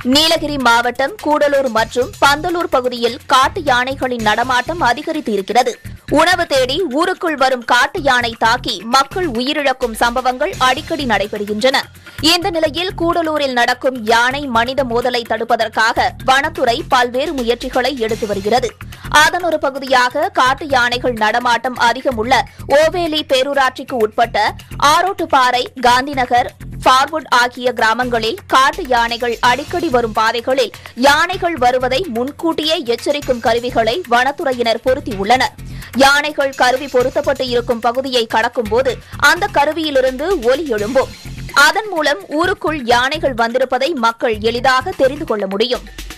நீலகிரி மாவட்டம் கூடலூர் மற்றும் பந்தலூர் பகுதியில் காட்டு யானைகளின் நடமாட்டம் அதிகரித்து இருக்கிறது உணவு தேடி ஊருக்குள் வரும் காட்டு யானை தாக்கி மக்கள் உயிரிழக்கும் சம்பவங்கள் அடிக்கடி நடைபெறுகின்றன இந்த நிலையில் கூடலூரில் நடக்கும் யானை மனித மோதலை தடுப்பதற்காக வனத்துறை பல்வேறு முயற்சிகளை எடுத்து வருகிறது அதன் ஒரு பகுதியாக காட்டு யானைகள் நடமாட்டம் அதிகம் உள்ள ஓவேலி பேரூராட்சிக்கு உட்பட்ட ஆரோட்டுப்பாறை காந்திநகர் ஃபார்வுட் ஆகிய கிராமங்களில் காட்டு யானைகள் அடிக்கடி வரும் பாதைகளில் யானைகள் வருவதை முன்கூட்டியே எச்சரிக்கும் கருவிகளை வனத்துறையினர் பொருத்தியுள்ளனர் யானைகள் கருவி பொருத்தப்பட்டு இருக்கும் பகுதியை கடக்கும்போது அந்த கருவியிலிருந்து ஒலி எழும்பும் அதன் மூலம் ஊருக்குள் யானைகள் வந்திருப்பதை மக்கள் எளிதாக தெரிந்து கொள்ள முடியும்